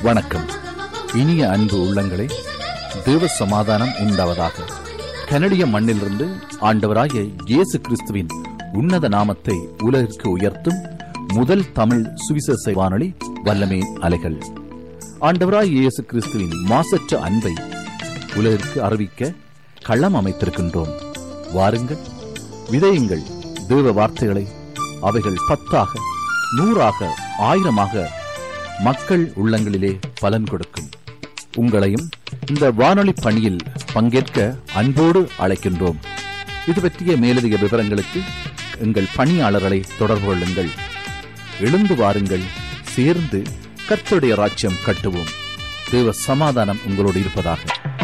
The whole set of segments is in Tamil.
வணக்கம் இனிய அன்பு உள்ளங்களே தேவ சமாதானம் உண்டாவதாக கனடிய மண்ணிலிருந்து ஆண்டவராகிய இயேசு கிறிஸ்துவின் உன்னத நாமத்தை உலகிற்கு உயர்த்தும் முதல் தமிழ் சுவிசேஷ வானொலி வல்லமே அலைகள் ஆண்டவராய் இயேசு கிறிஸ்துவின் மாசற்ற அன்பை உலகிற்கு அறிவிக்க களம் அமைத்திருக்கின்றோம் வாருங்கள் விதையுங்கள் தேவ வார்த்தைகளை அவைகள் பத்தாக நூறாக ஆயிரமாக மக்கள் உள்ளங்களிலே பலன் கொடுக்கும் உங்களையும் இந்த வானொலி பணியில் பங்கேற்க அன்போடு அழைக்கின்றோம் இது பற்றிய மேலதிக விவரங்களுக்கு எங்கள் பணியாளர்களை தொடர்பு கொள்ளுங்கள் எழுந்து வாருங்கள் சேர்ந்து கர்த்தருடைய ராஜ்யம் கட்டுவோம் தேவ சமாதானம் உங்களோடு இருப்பதாக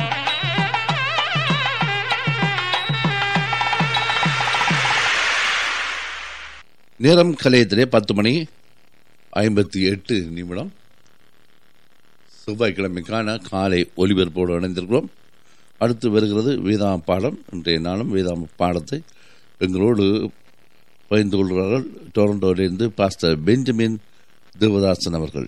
நேரம் கலையத்திலே பத்து மணி ஐம்பத்தி எட்டு நிமிடம் செவ்வாய்க்கிழமைக்கான காலை ஒலிபரப்போடு இணைந்திருக்கிறோம் அடுத்து வருகிறது வேதாம பாடம் இன்றைய நாளும் வேதாம பாடத்தை எங்களோடு பகிர்ந்து கொள்கிறார்கள் டொரண்டோவிலிருந்து பாஸ்டர் பெஞ்சமின் தேவதாசன் அவர்கள்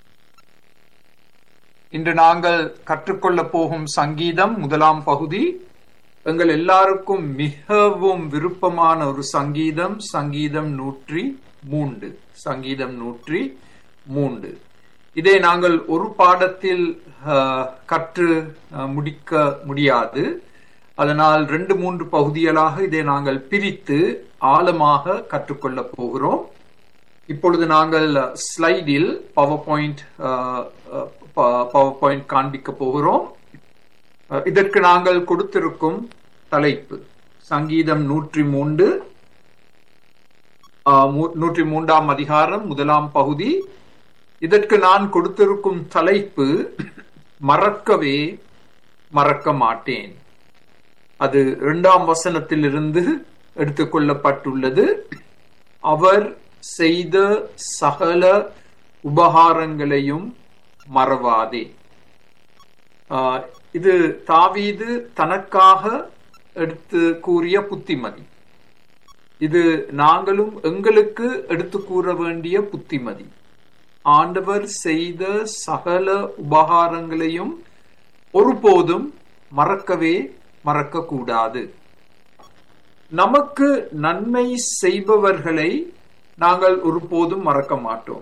இன்று நாங்கள் கற்றுக்கொள்ள போகும் சங்கீதம் முதலாம் பகுதி எங்கள் எல்லாருக்கும் மிகவும் விருப்பமான ஒரு சங்கீதம் சங்கீதம் நூற்றி மூன்று சங்கீதம் நூற்றி மூன்று இதை நாங்கள் ஒரு பாடத்தில் அஹ், கற்று அஹ், முடிக்க முடியாது அதனால் ரெண்டு மூன்று பகுதிகளாக இதை நாங்கள் பிரித்து ஆழமாக கற்றுக்கொள்ள போகிறோம் இப்பொழுது நாங்கள் ஸ்லைடில் பவர் பாயிண்ட் பவர் பாயிண்ட் காண்பிக்க போகிறோம் அஹ், இதற்கு நாங்கள் கொடுத்திருக்கும் தலைப்பு சங்கீதம் நூற்றி மூன்று அஹ், மூ- நூற்றி மூன்றாம் அதிகாரம் முதலாம் பகுதி இதற்கு நான் கொடுத்திருக்கும் தலைப்பு மறக்கவே மறக்க மாட்டேன் அது இரண்டாம் வசனத்திலிருந்து எடுத்துக்கொள்ளப்பட்டுள்ளது அவர் செய்த சகல உபகாரங்களையும் மறவாதே ஆஹ் இது தாவீது தனக்காக எடுத்து கூறிய புத்திமதி இது நாங்களும் எங்களுக்கு எடுத்து கூற வேண்டிய புத்திமதி ஆண்டவர் செய்த சகல உபகாரங்களையும் ஒருபோதும் மறக்கவே மறக்கக்கூடாது நமக்கு நன்மை செய்பவர்களை நாங்கள் ஒருபோதும் மறக்க மாட்டோம்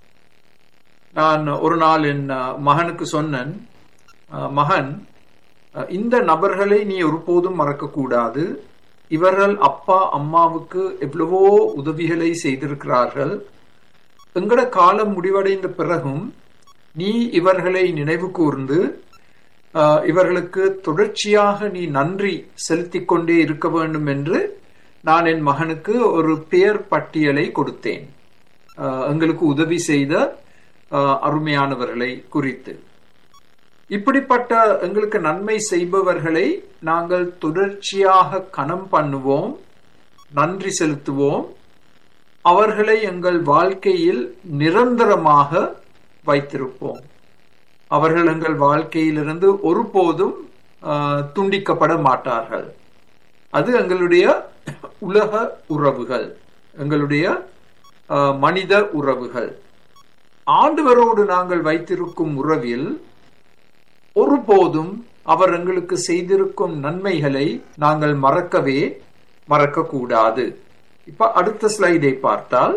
நான் ஒரு நாள் என் அஹ், மகனுக்கு சொன்னேன் அஹ், மகன் அஹ், இந்த நபர்களை நீ ஒருபோதும் மறக்கக்கூடாது இவர்கள் அப்பா அம்மாவுக்கு எவ்வளவோ உதவிகளை செய்திருக்கிறார்கள் எங்கட காலம் முடிவடைந்த பிறகும் நீ இவர்களை நினைவு கூர்ந்து ஆஹ், இவர்களுக்கு தொடர்ச்சியாக நீ நன்றி செலுத்திக் கொண்டே இருக்க வேண்டும் என்று நான் என் மகனுக்கு ஒரு பெயர் பட்டியலை கொடுத்தேன் ஆஹ், எங்களுக்கு உதவி செய்த ஆஹ், அருமையானவர்களை குறித்து இப்படிப்பட்ட எங்களுக்கு நன்மை செய்பவர்களை நாங்கள் தொடர்ச்சியாக கணம் பண்ணுவோம் நன்றி செலுத்துவோம் அவர்களை எங்கள் வாழ்க்கையில் நிரந்தரமாக வைத்திருப்போம் அவர்கள் எங்கள் வாழ்க்கையிலிருந்து ஒருபோதும் ஆஹ், துண்டிக்கப்பட மாட்டார்கள் அது எங்களுடைய உலக உறவுகள் எங்களுடைய ஆஹ், மனித உறவுகள் ஆண்டவரோடு நாங்கள் வைத்திருக்கும் உறவில் ஒருபோதும் அவர் எங்களுக்கு செய்திருக்கும் நன்மைகளை நாங்கள் மறக்கவே மறக்கக்கூடாது இப்ப அடுத்த ஸ்லைடை பார்த்தால்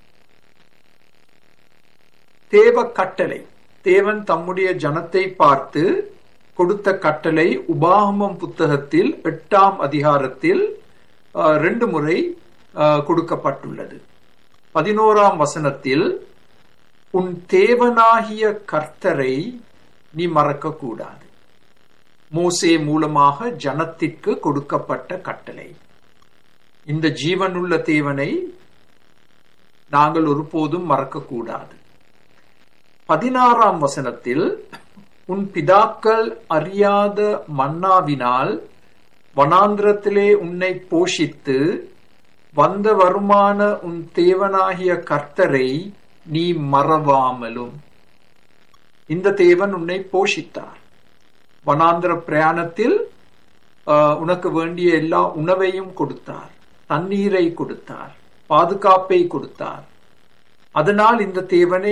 தேவ கட்டளை தேவன் தம்முடைய ஜனத்தை பார்த்து கொடுத்த கட்டளை உபாகமம் புத்தகத்தில் எட்டாம் அதிகாரத்தில் அஹ், ரெண்டு முறை அஹ், கொடுக்கப்பட்டுள்ளது பதினோராம் வசனத்தில் உன் தேவனாகிய கர்த்தரை நீ மறக்க கூடாது மோசே மூலமாக ஜனத்திற்கு கொடுக்கப்பட்ட கட்டளை இந்த ஜீவனுள்ள தேவனை நாங்கள் ஒருபோதும் மறக்கக்கூடாது பதினாறாம் வசனத்தில் உன் பிதாக்கள் அறியாத மன்னாவினால் வனாந்திரத்திலே உன்னை போஷித்து வந்த வருமான உன் தேவனாகிய கர்த்தரை நீ மறவாமலும் இந்த தேவன் உன்னை போஷித்தார் வனாந்திர பிரயாணத்தில் ஆஹ், உனக்கு வேண்டிய எல்லா உணவையும் கொடுத்தார் தண்ணீரை கொடுத்தார் பாதுகாப்பை கொடுத்தார் அதனால் இந்த தேவனை